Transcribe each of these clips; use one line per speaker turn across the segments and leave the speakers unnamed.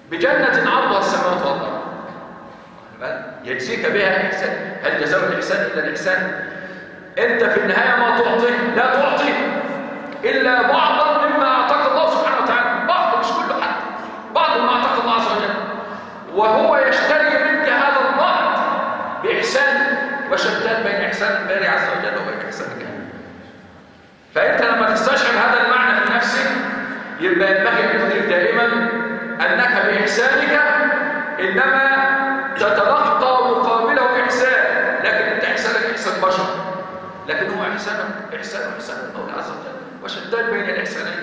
بجنة عرضها السماوات والأرض يجزيك بها إحسان هل جزاء الإحسان إلا الإحسان أنت في النهاية ما تعطي لا تعطي إلا بعضا مما أعطاك الله سبحانه وتعالى بعض مش كله حتى بعض مما أعطاك الله عز وجل وهو يشتري منك هذا البعض بإحسان وشتان بين إحسان الباري عز وجل وبين إحسانك فأنت لما تستشعر هذا المعنى في نفسك يبقى ينبغي أن تدرك دائما أنك بإحسانك إنما تتلقى مقابله إحسان لكن أنت إحسانك إحسان بشر لكن هو إحسانك إحسان إحسان المولى عز وجل وشتان بين الإحسانين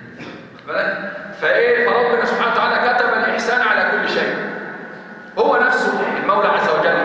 فإيه فربنا سبحانه وتعالى كتب الإحسان على كل شيء هو نفسه المولى عز وجل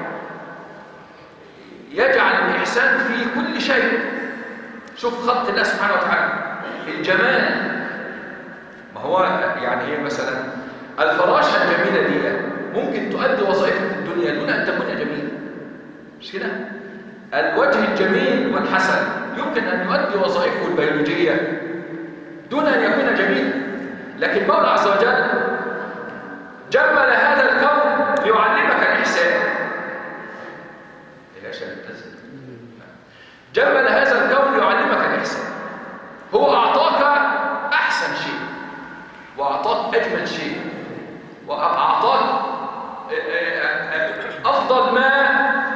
يجعل الإحسان في كل شيء شوف خط الله سبحانه وتعالى الجمال ما هو يعني ايه مثلا الفراشة الجميلة دي ممكن تؤدي وظائفها في الدنيا دون أن تكون جميلة مش كده؟ الوجه الجميل والحسن يمكن أن يؤدي وظائفه البيولوجية دون أن يكون جميلا لكن المولى عز وجل جمل هذا الكون ليعلمك الإحسان الأشياء التزل جمل هذا الكون ليعلمك الإحسان هو أعطاك أحسن شيء وأعطاك أجمل شيء وأعطاك أفضل ما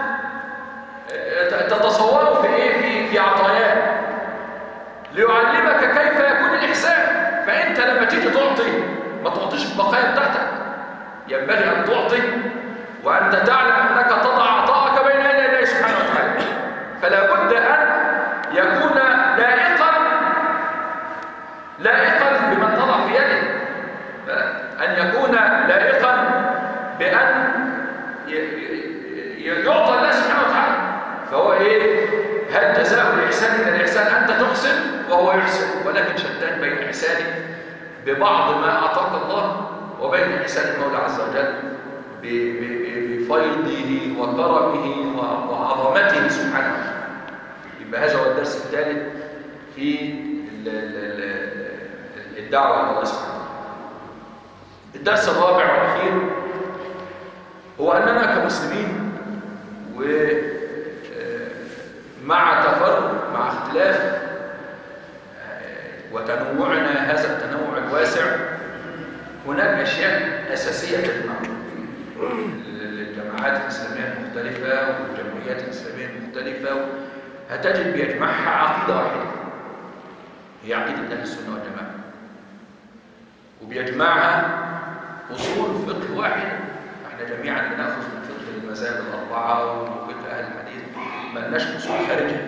تتصوره في إيه في في عطاياه ليعلمك كيف يكون الإحسان فأنت لما تيجي تعطي ما تعطيش البقايا بتاعتك ينبغي أن تعطي وأنت تعلم أنك تضع عطاءك بين يدي الله سبحانه وتعالى فلا بد أن يكون لائقا لائقا بمن تضع في يده أن يكون لائقا بأن يعطى الله سبحانه وتعالى فهو إيه هل جزاء الإحسان إلى الإحسان أنت تحسن وهو يحسن ولكن شتان بين إحسانك ببعض ما أعطاك الله وبين إحسان المولى عز وجل بفيضه وكرمه وعظمته سبحانه وتعالى يبقى هذا هو الدرس الثالث في الدعوة على الله سبحانه وتعالى الدرس الرابع والأخير هو أننا كمسلمين ومع تفرق مع اختلاف وتنوعنا هذا التنوع الواسع هناك أشياء أساسية تجمعنا الجماعات الإسلامية المختلفة والجمعيات الإسلامية المختلفة هتجد بيجمعها عقيدة واحدة هي عقيدة أهل السنة والجماعة وبيجمعها أصول فقه واحدة احنا جميعا بناخذ من فقه المذاهب الأربعة ومن فقه أهل الحديث ما لناش أصول خارجة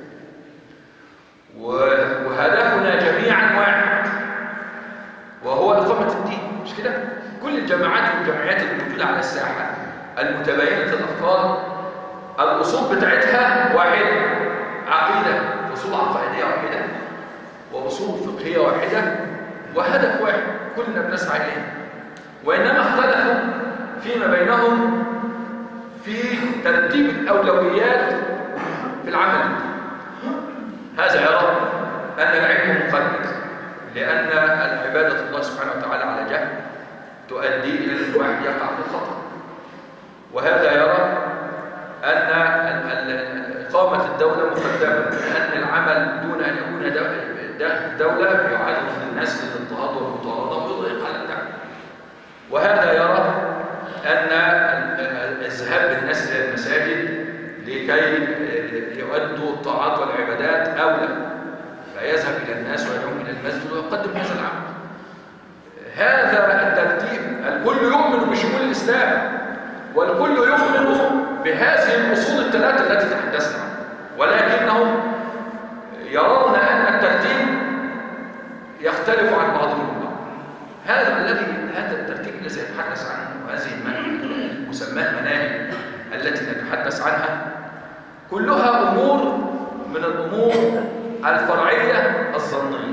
وهدفنا جميعا واحد وهو إقامة الدين مش كده؟ كل الجماعات والجمعيات الموجودة على الساحة المتباينة الأفكار الأصول بتاعتها واحدة عقيدة أصول عقائدية واحدة وأصول فقهية واحدة وهدف واحد كلنا بنسعى إليه وإنما اختلفوا فيما بينهم في ترتيب الأولويات في العمل هذا يرى أن العلم مقدس لأن العبادة الله سبحانه وتعالى على جهل تؤدي إلى أن الواحد يقع في الخطأ وهذا يرى أن إقامة الدولة مقدمة لأن العمل دون أن يكون دولة يعرض الناس للاضطهاد والمطاردة ويضيق على الدعم وهذا يرى أن الذهاب بالناس إلى المساجد لكي يؤدوا الطاعات والعبادات أولى فيذهب إلى الناس ويدعوهم إلى المسجد ويقدم هذا العمل هذا الترتيب الكل يؤمن بشمول الإسلام والكل يؤمن بهذه الأصول الثلاثة التي تحدثنا عنها ولكنهم يرون أن الترتيب يختلف عن بعضهم البعض هذا الذي هذا الترتيب الذي يتحدث عنه وهذه المسمى المناهج التي نتحدث عنها كلها أمور من الأمور الفرعية الظنية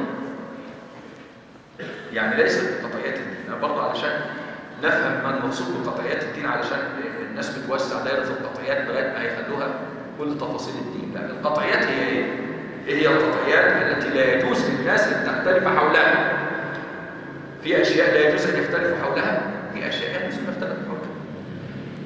يعني ليست بقطعيات الدين برضه علشان نفهم ما المقصود بقطعيات الدين علشان الناس بتوسع دائرة القطعيات لغاية ما هيخلوها كل تفاصيل الدين لا القطعيات هي ايه؟ ايه هي القطعيات التي لا يجوز للناس ان تختلف حولها في اشياء لا يجوز ان يختلفوا حولها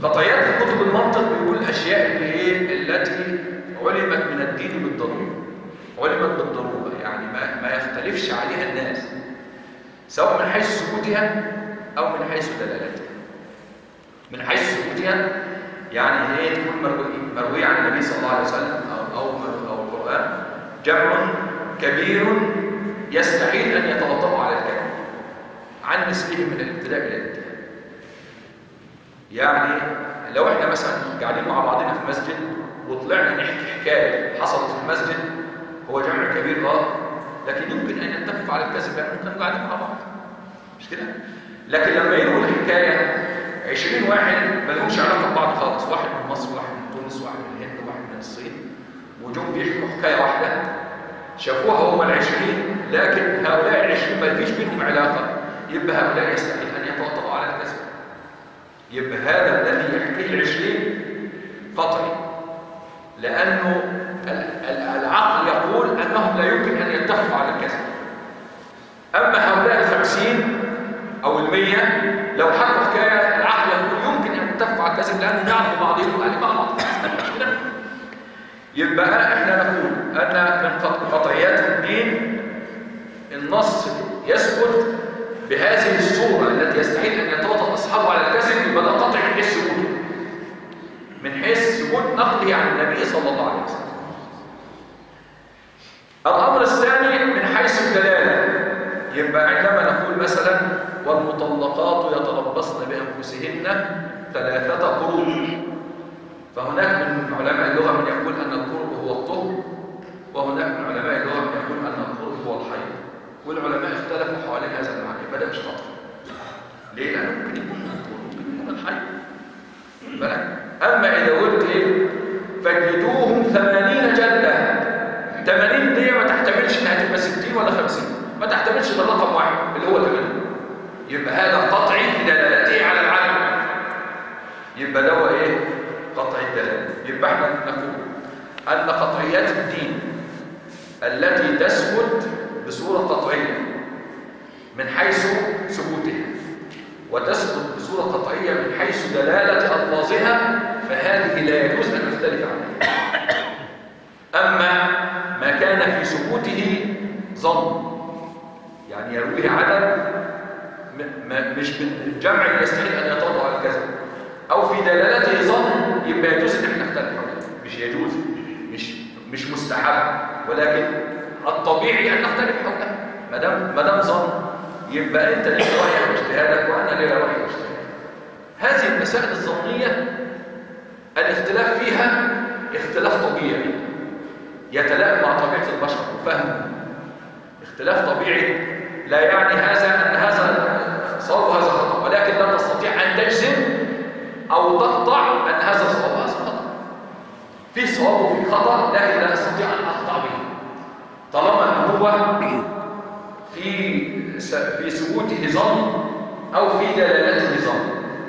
قطعيات في كتب المنطق بيقول الاشياء اللي ايه التي علمت من الدين بالضروره علمت بالضروره يعني ما, ما يختلفش عليها الناس سواء من حيث ثبوتها او من حيث دلالتها من حيث ثبوتها يعني ايه تكون مرويه مرويه عن النبي صلى الله عليه وسلم او او او القران جمع كبير يستحيل ان يتوطأوا على الكلام عن مثلهم من الابتداء الى الانتهاء يعني لو احنا مثلا قاعدين مع بعضنا في مسجد وطلعنا نحكي حكايه حصلت في المسجد هو جمع كبير اه لكن يمكن ان نتفق على الكذب لانه كانوا قاعدين مع بعض مش كده لكن لما يرووا الحكايه 20 واحد ما لهمش علاقه ببعض خالص واحد من مصر واحد من تونس واحد من الهند واحد من الصين وجم بيحكوا حكايه واحده شافوها هم ال 20 لكن هؤلاء ال 20 ما فيش بينهم علاقه يبقى هؤلاء يستحيل ان يتوطئوا على الكذب يبقى هذا الذي يحكيه ال 20 قطعي لانه العقل يقول انهم لا يمكن ان يتفقوا على الكذب اما هؤلاء الخمسين او المية لو حكوا حكايه العقل يقول يمكن ان يتفقوا على الكذب لانه نعرف بعضهم قال بعض مش كده يبقى احنا نقول ان من قطعيات الدين النص يثبت بهذه الصوره التي يستحيل ان يتوطأ اصحابه على الكذب يبقى ده قطع من حيث ثبوته من حيث ثبوت نقله عن النبي صلى الله عليه وسلم الامر الثاني من حيث الدلاله يبقى عندما نقول مثلا والمطلقات يتربصن بانفسهن ثلاثه قروء فهناك من علماء اللغه من يقول ان القرء هو الطهر وهناك من علماء اللغه من يقول ان القرء هو الحيض والعلماء اختلفوا حوالين هذا المعنى يبقى ده مش خطا ليه لانه ممكن يكون من الطهر ممكن يكون الحيض بالك اما اذا قلت ايه فاجلدوهم ثمانين جلده 80 دي ما تحتملش انها تبقى 60 ولا 50 ما تحتملش غير رقم واحد اللي هو 80 يبقى هذا قطعي في دلالته على العدل يبقى ده هو ايه قطعي الدلاله يبقى احنا نقول ان قطعيات الدين التي تثبت بصوره قطعيه من حيث ثبوتها وتثبت بصوره قطعيه من حيث دلاله الفاظها فهذه لا يجوز ان نختلف عنها اما ما كان في ثبوته ظن يعني يرويه عدد مش بالجمع اللي يستحيل ان يتوضا على الكذب او في دلالته ظن يبقى يجوز ان احنا نختلف عليه مش يجوز مش مش مستحب ولكن الطبيعي ان نختلف حوله ما دام ما دام ظن يبقى انت ليك رايك واجتهادك وانا لي رايي واجتهادي هذه المسائل الظنيه الاختلاف فيها اختلاف طبيعي يتلائم مع طبيعة البشر وفهمه اختلاف طبيعي لا يعني هذا أن هذا صواب وهذا خطأ ولكن لا تستطيع أن تجزم أو تقطع أن هذا صواب وهذا خطأ في صواب وفي خطأ لكن لا أستطيع أن أقطع به طالما أن هو في في ثبوته ظن أو في دلالته ظن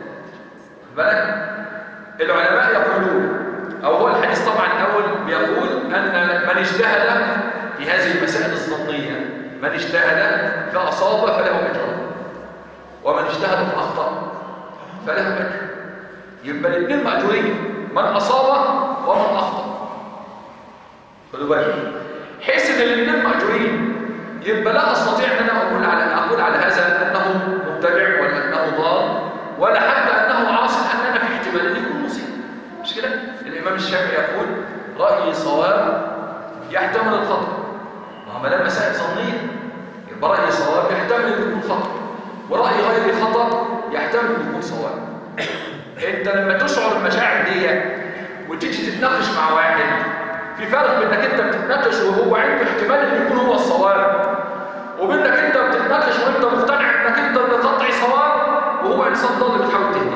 بالك العلماء يقولون أو هو الحديث طبعا الأول بيقول أن من اجتهد في هذه المسائل الظنية من اجتهد فأصاب فله أجر ومن اجتهد فأخطأ فله أجر يبقى الاثنين مأجورين من أصاب ومن أخطأ خدوا بالك حيث ان الاثنين مأجورين يبقى لا أستطيع أن أنا أقول على أقول على هذا أنه مبتدع ولا أنه ضال ولا حتى أنه عاصي أننا في احتمال أن يكون مصيب مش كده؟ الإمام الشافعي يقول رأيي صواب يحتمل الخطأ ما دام مسائل ظنية يبقى رأيي صواب يحتمل أن يكون خطأ ورأي غير خطأ يحتمل أن يكون صواب أنت لما تشعر المشاعر دي وتيجي تتناقش مع واحد في فرق بينك أنت بتتناقش وهو عنده احتمال أن يكون هو الصواب وبينك أنت بتتناقش وأنت مقتنع أنك أنت اللي قطعي صواب وهو إنسان ضال بتحاول تهدي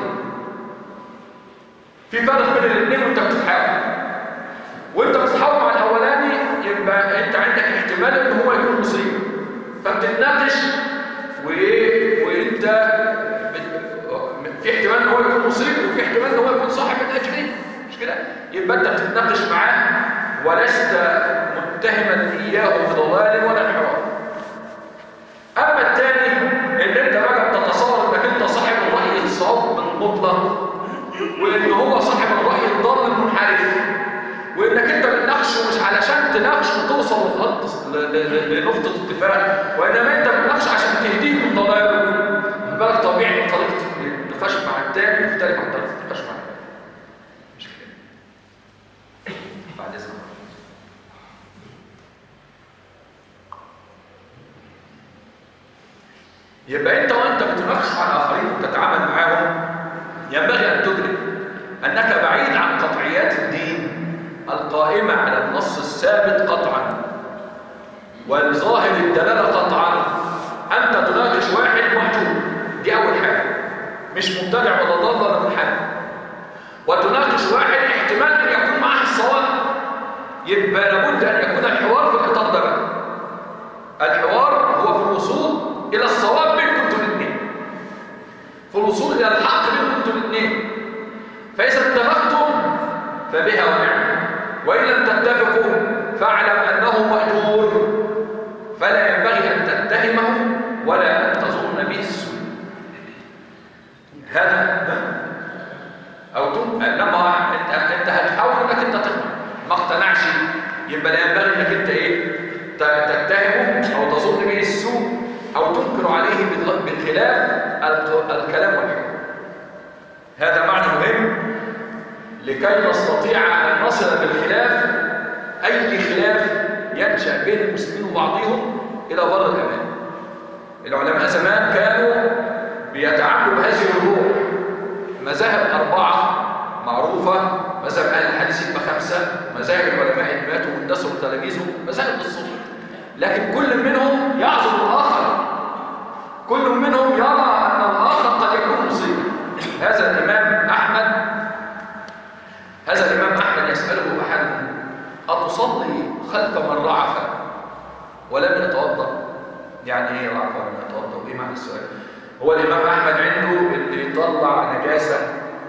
في فرق بين الاثنين وانت بتتحاول وانت بتتحاول مع الاولاني يبقى انت عندك احتمال ان هو يكون مصيب فبتتناقش وايه وانت في احتمال ان هو يكون مصيب وفي احتمال ان هو يكون صاحب الاجرين مش كده يبقى انت بتتناقش معاه ولست متهما اياه بضلال ولا انحراف اما الثاني ان انت بقى بتتصور انك انت صاحب الراي الصواب المطلق وان هو صاحب الراي الضال المنحرف وانك انت بتناقشه مش علشان تناقش وتوصل لخط ل- ل- لنقطه اتفاق وانما انت بتناقشه عشان تهديه من ضلاله خد بالك طبيعي ان طريقه النقاش مع التاني مختلفه عن طريقه النقاش مع التاني مش كده بعد اذنك يبقى انت وانت بتناقش مع الاخرين وتتعامل معاهم ينبغي ان تدرك انك بعيد عن قطعيات الدين القائمه على النص الثابت قطعا والظاهر الدلاله قطعا انت تناقش واحد محجوب دي اول حاجه مش مبتدع ولا ضال ولا منحرف وتناقش واحد احتمال ان يكون معاه الصواب يبقى لابد ان يكون الحوار في الاطار ده بقى الحوار هو في الوصول الى الصواب بينكم انتوا الاثنين في الوصول الى الحق بينكم انتوا الاثنين فاذا اتفقتم فبها ونعم وان لم تتفقوا فاعلم انه ماجور فلا ينبغي ان تتهمه ولا ان تظن به السوء هذا او تم لما انت انت هتحاول انك انت تقنع ما اقتنعش يبقى لا ينبغي انك انت ايه ت- تتهمه او تظن به السوء او تنكر عليه بخ- بخلاف الق- الكلام والحكم هذا معنى مهم لكي نستطيع ان نصل بالخلاف اي خلاف ينشا بين المسلمين وبعضهم الى بر الامان العلماء زمان كانوا بيتعاملوا بهذه الروح مذاهب أربعة معروفة مذهب أهل الحديث يبقى خمسة مذاهب العلماء اللي ماتوا واندسوا وتلاميذهم مذاهب الصوفية لكن كل منهم يعذر الآخر كل منهم يرى أن الآخر قد يكون مصيبا هذا الإمام أحمد هذا الإمام أحمد يسأله أحدهم أتصلي خلف من رعف ولم يتوضأ يعني إيه رعف ولم يتوضأ وإيه معنى السؤال هو الإمام أحمد عنده اللي يطلع نجاسة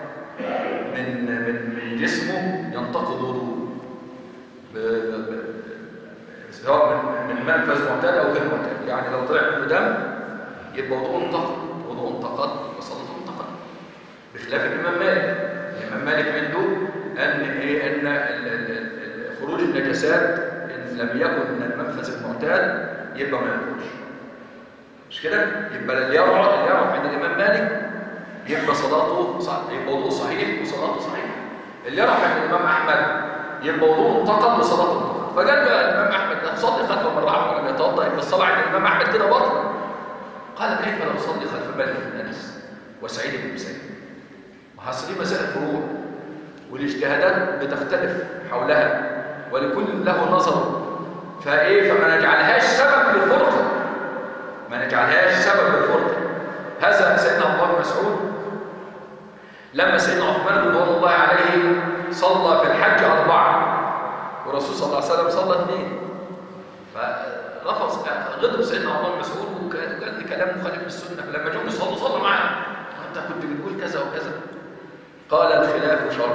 من من من جسمه ينتقض وضوءه ب- ب- ب- سواء من من منفذ معتاد أو غير معتاد يعني لو طلع منه دم يبقى وضوءه انتقض وضوءه انتقض وصلاته انتقض بخلاف الإمام مالك الإمام مالك عنده أن إيه أن ال- ال- ال- خروج النجاسات إن لم يكن من المنفذ المعتاد يبقى ما يخرج مش كده يبقى اللي يرعى اللي يرعى عند الامام مالك يبقى صلاته صح يبقى وضوءه صحيح وصلاته صحيحه اللي يرعى عند الامام احمد يبقى وضوءه انتقض وصلاته انتقض فقال بقى الامام احمد لا تصلي خلف من رعى ولم يتوضا يبقى الصلاه عند الامام احمد كده باطل قال كيف لا اصلي خلف مالك بن انس وسعيد بن مسيب ما حصل دي مسائل فروع والاجتهادات بتختلف حولها ولكل له نظر فايه فما نجعلهاش سبب للفرقه ما نجعلهاش سبب للفرقه هذا سيدنا عبد الله بن مسعود لما سيدنا عثمان رضوان الله عليه صلى في الحج أربعة والرسول صلى الله عليه وسلم صلى اثنين فرفض غضب سيدنا عبد الله بن مسعود وكان قال لي كلام مخالف للسنه فلما جم يصلوا صلوا معاه وانت كنت بتقول كذا وكذا قال الخلاف شر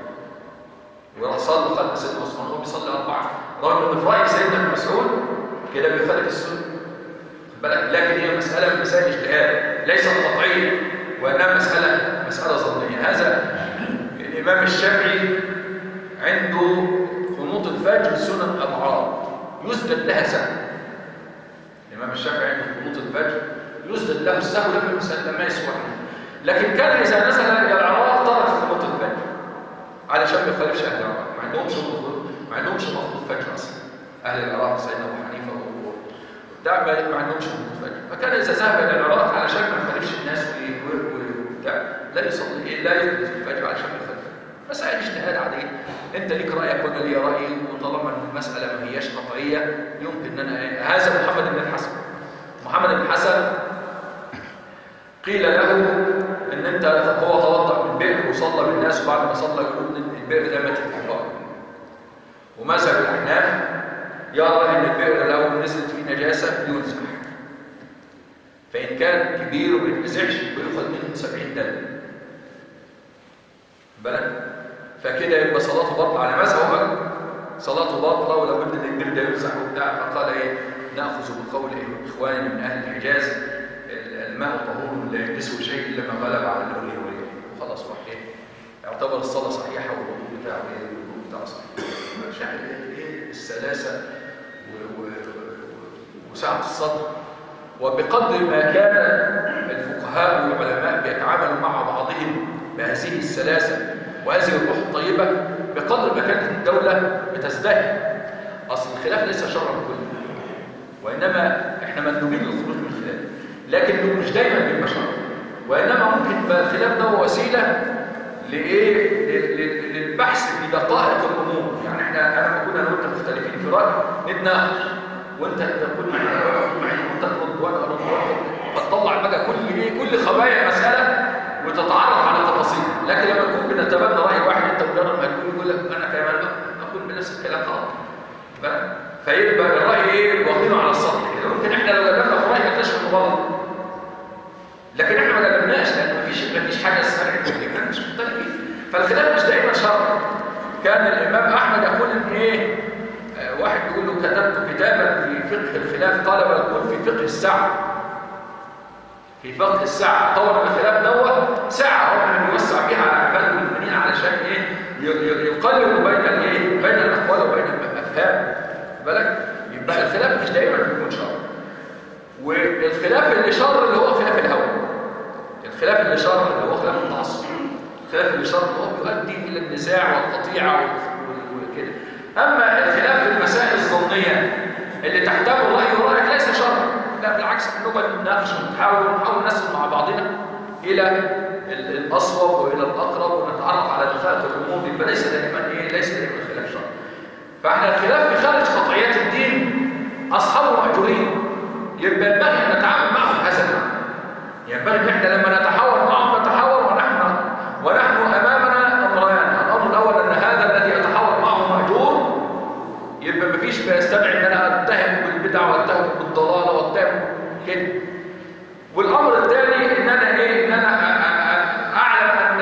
وراح صلى خلف سيدنا عثمان وهو بيصلي أربعة رغم ان في رأي سيدنا ابن مسعود كده بيخالف السنه خد بالك لكن هي مسألة من مسائل اجتهاد ليست قطعية وإنها مسألة مسألة ظنية هذا الإمام الشافعي عنده قنوط الفجر سنن أبعاد يسجد لها سهو الإمام الشافعي عنده قنوط الفجر يسجد له السهو لما يسأل لما يسوى لكن كان إذا نزل إلى العراق ترك قنوط الفجر علشان ما يخالفش أهل العراق ما عندهمش ما عندهمش مخطوط فجر أصلا أهل العراق سيدنا أبو حنيفة و ده ما ما عندهمش خطوط فجر فكان إذا ذهب إلى العراق علشان ما يخالفش الناس و- و- وبتاع لا يصلي إيه لا يخلص الفجر علشان ما يخالف مسائل اجتهاد عادية انت ليك رايك وانا لي رايي وطالما ان المساله ما هياش قطعيه يمكن ان انا هذا محمد بن الحسن محمد بن الحسن قيل له ان انت هو توضا من بئر وصلى بالناس وبعد ما صلى يقول ان البئر ده ماتت في الفقر ومذهب الاحناف يرى ان البئر لو نزلت فيه نجاسه ينزح فان كان كبير وما يتنزعش بياخد منه 70 دلو بالك فكده يبقى صلاته باطله على مذهبك صلاته باطله ولا بد ان البئر ده ينزح وبتاع فقال ايه ناخذ بقول اخواننا من اهل الحجاز الماء طهور لا يجلسه شيء الا ما غلب على الأولية واليه وخلاص راح ايه يعتبر الصلاة صحيحة والوضوء بتاعه ايه الوضوء بتاعه صحيح شاهد ايه السلاسة و- و- و- وسعة الصدر وبقدر ما كان الفقهاء والعلماء بيتعاملوا مع بعضهم بهذه السلاسة وهذه الروح الطيبة بقدر ما كانت الدولة بتزدهر أصل الخلاف ليس شرعا كله وإنما إحنا مندوبين للخروج من الخلاف لكن مش دايما بيبقى شرع وإنما ممكن يبقى الخلاف ده وسيلة لإيه؟ لل- لل- للبحث في دقائق الأمور يعني إحنا أنا لما كنا أنا وأنت مختلفين في رأي نتناقش وأنت تقول معي وأنا أقول معي وأنت ترد وأنا أرد وأنت فتطلع بقى كل إيه؟ كل خبايا المسألة وتتعرف على تفاصيلها لكن لما نكون بنتبنى رأي واحد أنت مجرد ما تقول يقول لك أنا كمان أقول بنفس الكلام غلط ف- فيبقى الرأي ايه واخدينه على السطح كده ممكن احنا لو قدمنا في رأي نكتشف انه غلط لكن احنا ما قدمناش لان مفيش مفيش حاجه اسمها احنا مش مختلفين فالخلاف مش دائما شر كان الامام احمد يقول ان ايه آه، واحد بيقول له كتبت كتابا في فقه الخلاف طلب الكل في فقه الساعه في فقه الساعه طور الخلاف دوت ساعه ربنا يوسع بيها على عباد المؤمنين علشان ايه ي- ي- يقلبوا بين الايه بين الاقوال وبين الافهام بالك يبقى الخلاف مش دايما بيكون شر والخلاف اللي شر اللي هو خلاف الهوى الخلاف اللي شر اللي هو خلاف التعصب الخلاف اللي شر اللي هو بيؤدي الى النزاع والقطيعه وال- وال- وكده اما الخلاف في المسائل الظنيه اللي تحتمل راي ورايك ليس شر لا بالعكس احنا نقعد نتناقش ونحاول ونحاول نصل مع بعضنا الى ال- الاصوب والى الاقرب ونتعرف على دقائق الامور يبقى ليس دائما ايه ليس دائما الخلاف شر فاحنا الخلاف في خارج قطعيات الدين اصحابه ماجورين يبقى ينبغي ان نتعامل معهم هذا المعنى ينبغي ان احنا لما نتحاور معهم نتحاور ونحن ونحن امامنا امران الامر الاول ان هذا الذي يتحاور معه ماجور يبقى مفيش بيستدعي ان انا اتهم بالبدع واتهم بالضلاله واتهم كده والامر الثاني ان انا ايه ان انا أ- أ- أ- اعلم ان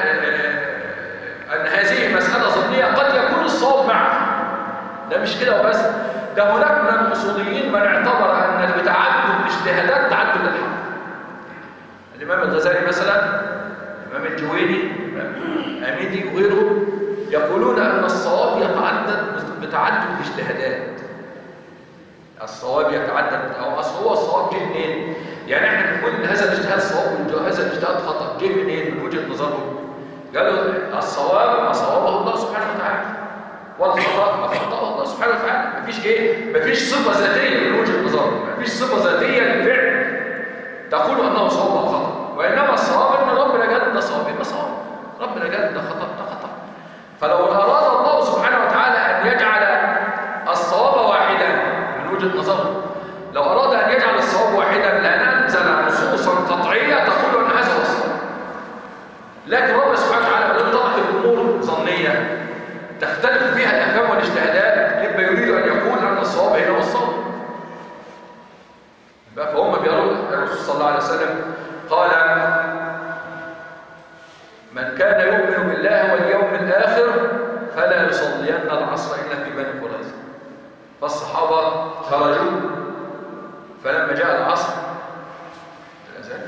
ان هذه مساله ظنيه قد يكون الصواب معه ده مش كده وبس ده هناك من الاصوليين من اعتبر ان بتعدد الاجتهادات تعدد الحق الامام الغزالي مثلا الامام الجويني الامام اميدي وغيره يقولون ان الصواب يتعدد بتعدد الاجتهادات الصواب يتعدد او اصل هو الصواب جه منين يعني احنا بنقول ان هذا الاجتهاد صواب وهذا الاجتهاد خطا جه منين من وجهه نظرهم قالوا الصواب ما صوابه الله سبحانه وتعالى والخطا ما خطاه الله سبحانه وتعالى مفيش ايه مفيش صفه ذاتيه من وجهه نظرهم مفيش صفه ذاتيه للفعل تقول انه صواب او خطا وانما الصواب ان ربنا قال ده صواب يبقى صواب ربنا قال ده خطا ده خطا فلو اراد الله سبحانه وتعالى ان يجعل الصواب واحدا من وجهه نظره لو اراد ان يجعل الصواب واحدا لننزل نصوصا قطعيه تقول ان هذا هو الصواب لكن ربنا سبحانه وتعالى ما دام طرح الامور ظنيه تختلف فيها الاحكام والاجتهادات يبقى يريد ان يقول ان الصواب هنا هو الصواب يبقى فهم بيروا الرسول صلى الله عليه وسلم قال من كان يؤمن بالله واليوم الاخر فلا يصلين العصر الا في بني قريظه فالصحابه خرجوا فلما جاء العصر الاذان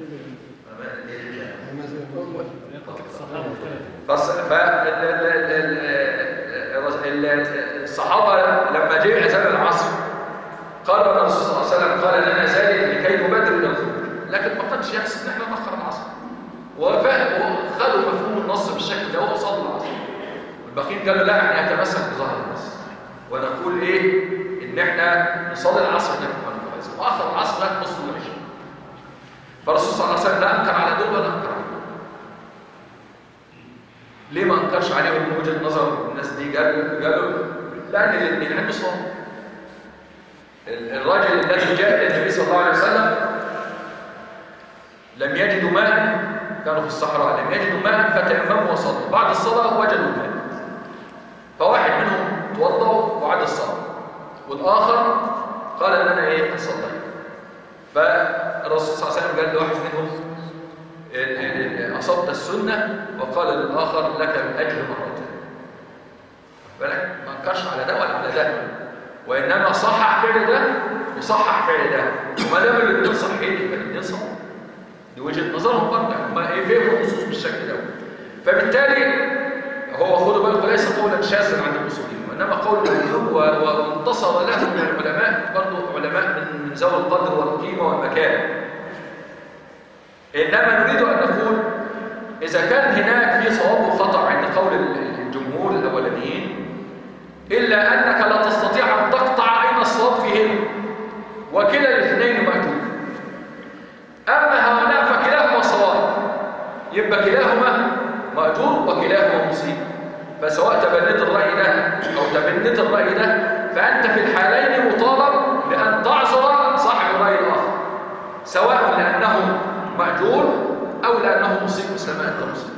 فص... ف... ال- ال- ال- ال- ال- الصحابة لما جاء أذان العصر قال أن الرسول صلى الله عليه وسلم قال لنا ذلك لكي نبادر إلى الخروج لكن ما كانش يحسب إن احنا نأخر العصر وفهم وخدوا مفهوم النص بالشكل ده وصلوا العصر الباقيين قالوا لا احنا نتمسك بظهر النص ونقول ايه ان احنا نصلي العصر هناك في بني قريظة واخر العصر هناك نص العشاء فالرسول صلى الله عليه وسلم لا انكر على دول ولا انكر على دول ليه ما انكرش عليهم من وجهه نظر الناس دي قالوا قالوا لان الاثنين عنده صوم ال- الراجل الذي جاء الى النبي صلى الله عليه وسلم لم يجدوا ماء كانوا في الصحراء لم يجدوا ماء فتيمموا وصلوا بعد الصلاه وجدوا الماء فواحد منهم توضا وعاد الصلاه والاخر قال ان انا ايه قد صليت فالرسول صلى الله عليه وسلم قال لواحد منهم ال- ال- أصبت السنة وقال للآخر لك الأجر مرتين بالك ما انكرش على ده ولا على ده وإنما صحح فعل ده وصحح فعل ده وما دام الاثنين صحيحين يبقى الاثنين صح دي وجهة نظرهم برضه هم ايه فهموا النصوص بالشكل ده فبالتالي هو خدوا بالكم ليس قولا شاذا عند الاصوليين وانما قول مهذوب وانتصر له من العلماء برضه علماء من من ذوي القدر والقيمه والمكان انما نريد ان نقول اذا كان هناك في صواب وخطا عند قول الجمهور الاولانيين الا انك لا تستطيع ان تقطع اين الصواب فيهما وكلا الاثنين مأجور اما هؤلاء فكلاهما صواب يبقى كلاهما مأجور وكلاهما مصيب فسواء تبنيت الرأي ده أو تبنيت الرأي ده فأنت في الحالين مطالب بأن تعذر صاحب الرأي الآخر سواء لأنه مأجور أو لأنه مصيب مثل ما أنت مصيب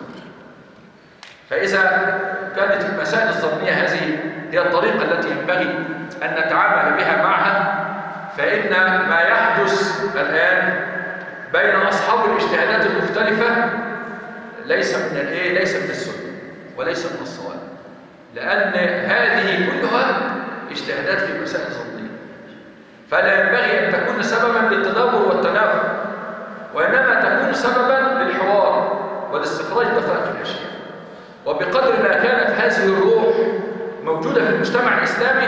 فإذا كانت المسائل الظنية هذه هي الطريقة التي ينبغي أن نتعامل بها معها فإن ما يحدث الآن بين أصحاب الاجتهادات المختلفة ليس من الايه ليس من السنه وليس من الصواب لان هذه كلها اجتهادات في مسائل ظنيه فلا ينبغي ان تكون سببا للتدابر والتنافر وانما تكون سببا للحوار والاستخراج دقائق الاشياء وبقدر ما كانت هذه الروح موجوده في المجتمع الاسلامي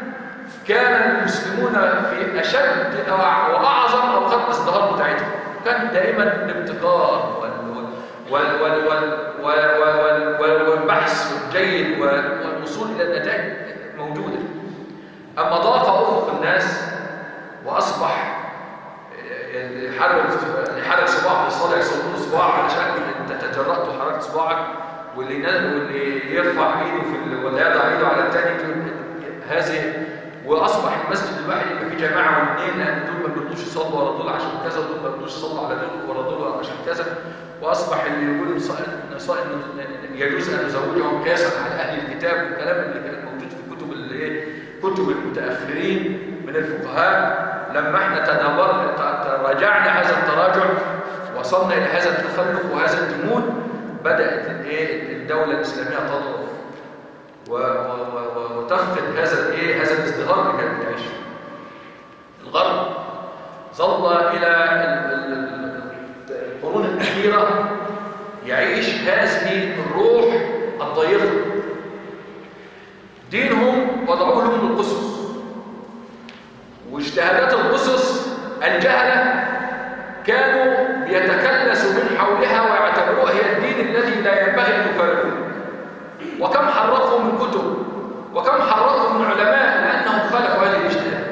كان المسلمون في اشد واعظم اوقات الازدهار بتاعتهم كان دائما الابتكار وال وال وال وال والبحث الجيد والوصول إلى النتائج موجودة أما ضاق أفق الناس وأصبح يحرك يحرك صباعه في الصلاة يصورون صباعه علشان أنت تجرأت وحركت صباعك واللي واللي يرفع ايده في ولا يضع ايده على الثاني هذه واصبح المسجد الواحد يبقى فيه جماعه واثنين لان دول ما بيرضوش يصلوا ورا دول عشان كذا ودول ما بيرضوش يصلوا على دول ورا دول عشان كذا واصبح اللي يقول صائم يجوز ان نزوجهم قياسا على اهل الكتاب والكلام اللي كان موجود في كتب الايه كتب المتاخرين من الفقهاء لما احنا تدبرنا راجعنا هذا التراجع وصلنا الى هذا التخلف وهذا الجمود بدات الايه الدوله الاسلاميه تضعف وتفقد هذا الايه هذا الازدهار اللي كانت بتعيش فيه الغرب ظل الى القرون الاخيره يعيش هذه الروح الضيقه دينهم وضعوه لهم القصص واجتهادات القصص الجهله كانوا بيتكلسوا من حولها ويعتبروها هي الدين الذي لا ينبغي ان يفارقوه وكم حرقوا من كتب وكم حرقوا من علماء لأنهم خالفوا هذه الاجتهاد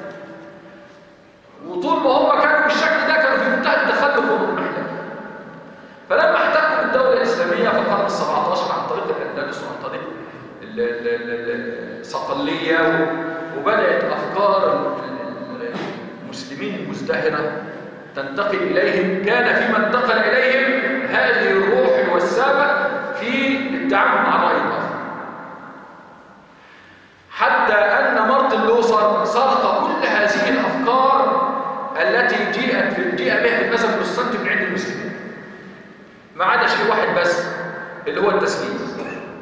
وطول ما هم كانوا بالشكل ده كانوا في منتهى التخلف والمحلة فلما احتكوا بالدولة الإسلامية في القرن السبعة عشر عن طريق الأندلس وعن طريق الصقلية وبدأت أفكار المسلمين المزدهرة تنتقل إليهم كان فيما انتقل إليهم هذه الروح الوسامة في التعامل مع الرأي الآخر حتى أن مارتن لوثر سرق كل هذه الأفكار التي جيءت في جيء بها في المذهب البروتستانتي من عند المسلمين ما عدا شيء واحد بس اللي هو التسليم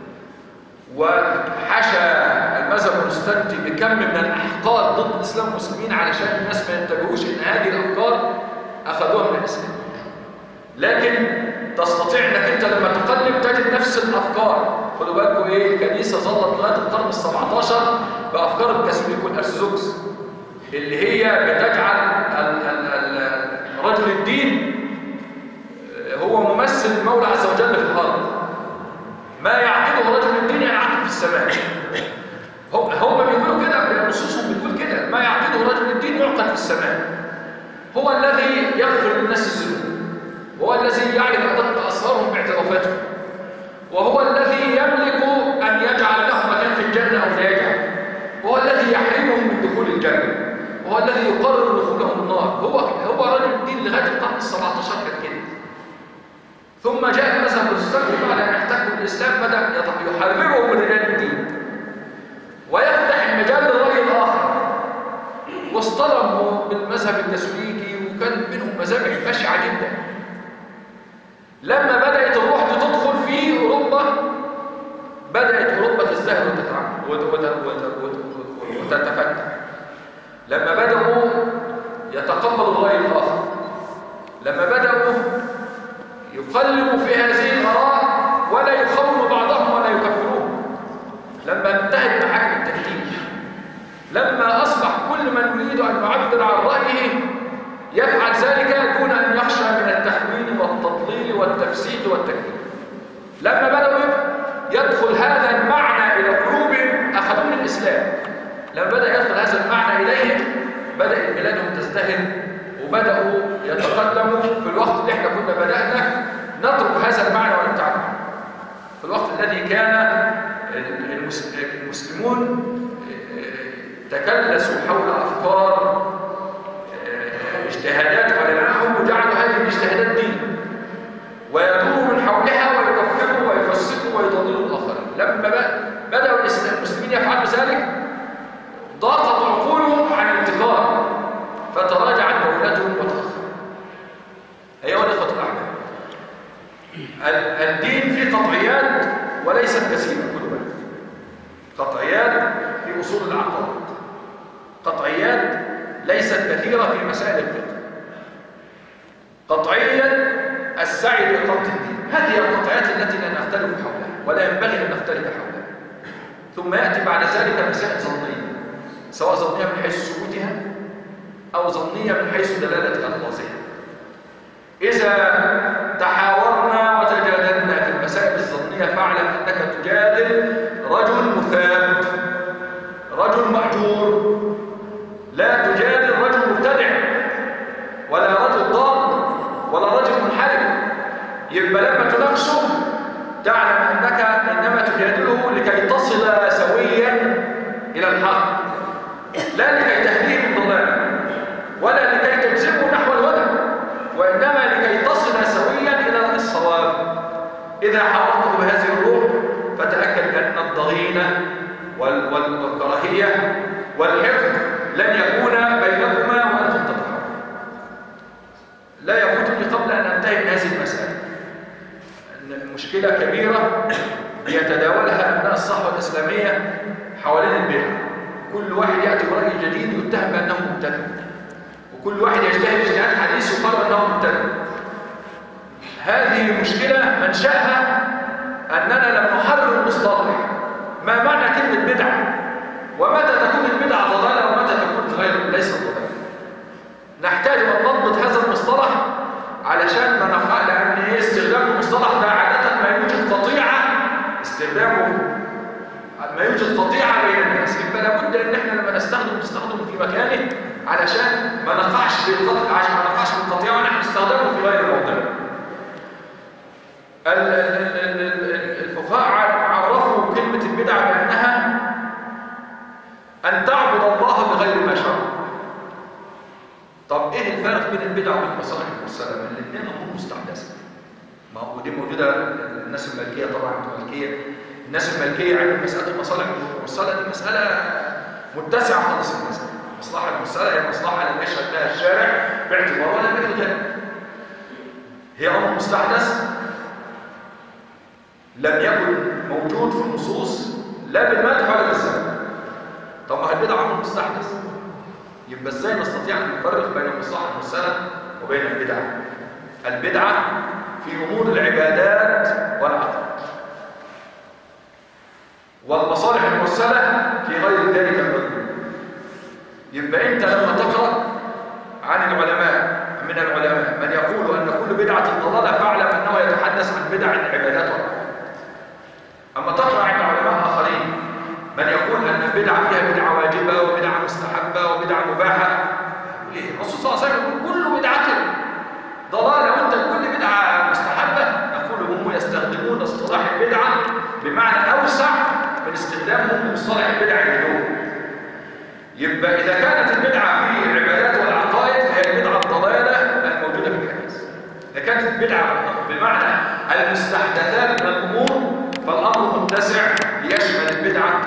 وحشى المذهب البروتستانتي بكم من الأحقاد ضد الإسلام والمسلمين علشان الناس ما ينتبهوش إن هذه الأفكار أخذوها من الإسلام لكن تستطيع انك انت لما تقلب تجد نفس الافكار خدوا بالكم ايه الكنيسه ظلت لغايه القرن ال17 بافكار الكاثوليك والارثوذكس اللي هي بتجعل ال ال ال رجل الدين هو ممثل المولى عز وجل في الارض ما يعقده رجل الدين ينعقد في السماء هم هم بيقولوا كده نصوصهم بتقول كده ما يعقده رجل الدين يعقد في السماء هو الذي يغفر للناس الذنوب وهو الذي يعرف أدق أسرارهم باعترافاتهم وهو الذي يملك أن يجعل له مكان في الجنة أو لا يجعل وهو الذي يحرمهم من دخول الجنة وهو الذي يقرر دخولهم النار هو هو رجل الدين لغاية القرن ال17 كان كده ثم جاء المذهب البروتستانتي بعد أن احتكوا بالإسلام بدأ يحررهم من رجال الدين ويفتح المجال للرأي الآخر واصطدموا بالمذهب الكاثوليكي وكانت منهم مذابح بشعة جدا لما بدأت الروح دي تدخل في أوروبا بدأت أوروبا تزدهر وتتفتح لما بدأوا يتقبلوا الرأي الآخر لما بدأوا يقلبوا في هذه الآراء لما أصبح كل من يريد أن يعبر عن رأيه يفعل ذلك دون أن يخشى من التحويل والتضليل والتفسيق والتكفير لما بدأوا يدخل هذا المعنى إلى قلوبهم أخذوا من الإسلام لما بدأ يدخل هذا المعنى إليهم بدأت بلادهم تزدهر وبدأوا يتقدموا في الوقت اللي احنا كنا بدأنا نترك هذا المعنى ونبتعد عنه في الوقت الذي كان المسلمون تكلسوا حول أفكار اجتهادات علمائهم وجعلوا هذه الاجتهادات دين ويدوروا من حولها ويكفروا ويفسقوا ويضللوا الآخرين لما بدأوا المسلمين يفعلوا ذلك ضاقت عقولهم عن الانتقال فتراجعت دولتهم وتأخر أيها الإخوة الأحباب الدين فيه قطعيات وليست كثيرة كل بالك قطعيات في أصول العقائد قطعيات ليست كثيرة في مسائل الفقه قطعيا السعي لإقامة الدين هذه القطعيات التي لا نختلف حولها ولا ينبغي أن نختلف حولها ثم يأتي بعد ذلك مسائل ظنية سواء ظنية من حيث ثبوتها أو ظنية من حيث دلالة ألفاظها إذا تحاورنا وتجادلنا في المسائل الظنية فاعلم أنك تجادل رجل مثاب رجل مأجور لا تجادل رجل مبتدع ولا رجل ضال ولا رجل منحرف يبقى لما تناقشه تعلم أنك إنما تجادله لكي تصل سويا إلى الحق لا لكي تهديه الضلال ولا لكي تجذبه نحو الهدى وإنما لكي تصل سويا إلى الصواب إذا حاورته بهذه الروح فتأكد أن الضغينة والكراهية والحقد لن يكون بينكما وأنتم تضحكون لا يفوتني قبل أن أنتهي من هذه المسألة أن مشكلة كبيرة يتداولها أبناء الصحوة الإسلامية حوالين البدع كل واحد يأتي برأي جديد يتهم بأنه مبتدع وكل واحد يجتهد اجتهاد حديث يقال أنه مبتدع هذه مشكلة منشأها أننا لم نحرر المصطلح ما معنى كلمة بدعة ومتى تكون البدعة ضلالة ومتى تكون غير ليس ضلالة نحتاج أن نضبط هذا المصطلح علشان ما نقع لأن إيه استخدام المصطلح ده عادة ما يوجد قطيعة استخدامه ما يوجد قطيعة بين الناس يبقى لابد ان احنا لما نستخدم نستخدمه في مكانه علشان ما نقعش في القطع عشان ما نقعش في القطيعة ونحن نستخدمه في غير موضعه الفقهاء عرفوا كلمة البدعة بأنها أن تعبد الله بغير ما شرع طب إيه الفرق بين البدعة وبين المصالح المرسلة؟ الاثنين أمور مستحدثة ما هو دي موجودة الناس المالكية طبعا المالكية الناس المالكية عندهم مسألة المصالح المرسلة دي مسألة متسعة خالص المسألة المصلحة المرسلة هي مصلحة لم يشهد لها الشارع باعتبار ولا بالغير هي أمر مستحدث لم يكن موجود في النصوص لا بالمدح ولا بالذم طب ما البدعة أمر مستحدث يبقى ازاي نستطيع أن نفرق بين المصلحة المرسلة وبين البدعة البدعة في أمور العبادات والعقائد والمصالح المرسلة في غير ذلك المذكور يبقى أنت لما تقرأ عن العلماء من العلماء من يقول أن كل بدعة ضلالة فاعلم أنه يتحدث عن بدع العبادات والعقائد أما تقرأ عند علماء آخرين من يقول أن البدعة فيها بدعة واجبة وبدعة مستحبة وبدعة مباحة ليه؟ الرسول صلى الله عليه وسلم يقول كل بدعة ضلالة وأنت كل بدعة مستحبة يقول هم يستخدمون اصطلاح البدعة بمعنى أوسع من استخدامهم لمصطلح البدع اليوم يبقى إذا كانت البدعة في العبادات والعقائد فهي البدعة الضلالة الموجودة في الحديث إذا كانت البدعة بمعنى المستحدثات من الأمور فالأمر متسع يشمل البدعة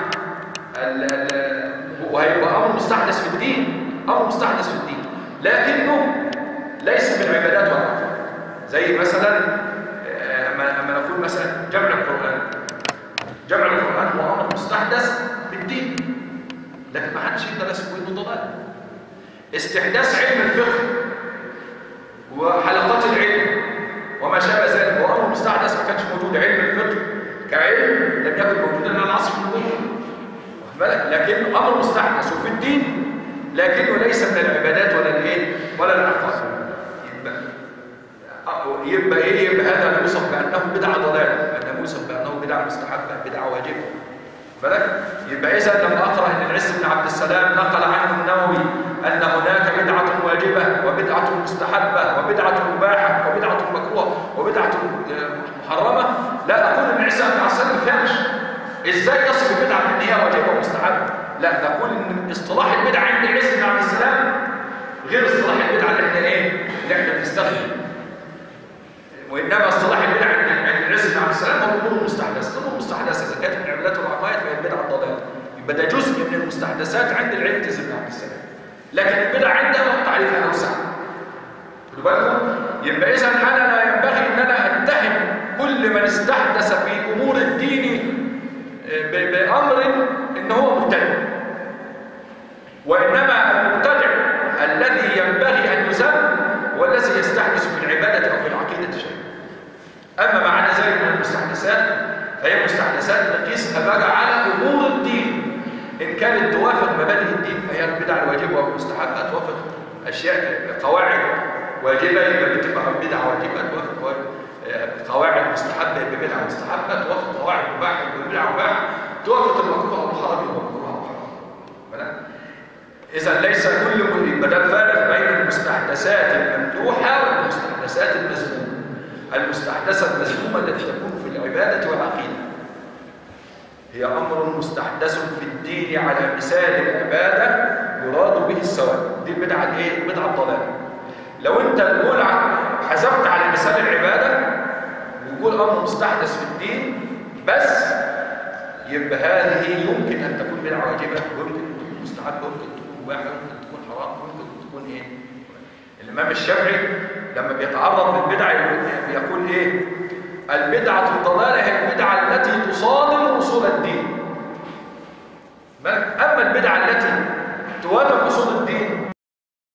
وهيبقى أمر مستحدث في الدين أمر مستحدث في الدين لكنه ليس في العبادات والعقائد زي مثلا أما نقول مثلا جمع القرآن جمع القرآن هو أمر مستحدث في الدين لكن ما حدش يقدر يسميه انه ضلال استحداث علم الفقه وحلقات العلم وما شابه ذلك هو امر مستحدث ما كانش موجود علم الفقه كعلم لم يكن موجودا على العصر النبوي لكنه امر مستحدث وفي الدين لكنه ليس من العبادات ولا الايه ولا العقائد يبقى يبقى ايه يبقى هذا يوصف بانه بدعه ضلاله هذا يوصف بانه بدعه مستحبه بدعه واجبه بالك يبقى اذا لما اقرا ان العز بن عبد السلام نقل عنه النووي ان هناك بدعه واجبه وبدعه مستحبه وبدعه مباحه وبدعه مكروهه وبدعه محرمه لا اقول ان عيسى بن عبد السلام ما فهمش ازاي يصف البدعه بان هي واجبه ومستحبه لا نقول ان اصطلاح البدعه عند العز بن عبد السلام غير اصطلاح البدعه اللي احنا ايه اللي احنا بنستخدمه وانما اصطلاح البدعه عند العز بن عبد السلام هو الامور المستحدثه الامور المستحدثه اذا كانت من العبادات والعقائد فهي البدعه الضلاله يبقى ده جزء من المستحدثات عند العز بن عبد السلام لكن البدع عنده تعريفها اوسع خدوا بالكم يبقى اذا انا لا ينبغي ان انا اتهم كل من استحدث في امور الدين بامر ان هو مبتدع وانما المبتدع الذي ينبغي ان يذم هو الذي يستحدث في العباده او في العقيده شيئا اما ما عدا ذلك من المستحدثات فهي مستحدثات نقيسها بقى على امور الدين ان كانت توافق مبادئ الدين فهي البدع الواجبه والمستحبه توافق اشياء قواعد واجبه يبقى بتبقى بدعه واجبه توافق قواعد مستحبه يبقى بدعه مستحبه توافق قواعد مباحه يبقى بدعه مباحه توافق المكروه او الحرام يبقى مكروه او حرام اذا ليس كل يبقى ده الفارق بين المستحدثات الممدوحه والمستحدثات المذمومه المستحدثه المذمومه التي تكون في العباده والعقيده هي امر مستحدث في الدين على مثال العباده يراد به الثواب دي البدعه الايه البدعه الضلاله لو انت تقول حذفت على مثال العباده ويقول امر مستحدث في الدين بس يبقى هذه يمكن ان تكون بدعه واجبه ويمكن ان تكون مستحبه ويمكن تكون مباحه ويمكن تكون حرام ويمكن تكون ايه الامام الشافعي لما بيتعرض للبدع بيقول ايه البدعه الضلاله هي البدعه التي تصادم اصول الدين اما البدعه التي توافق اصول الدين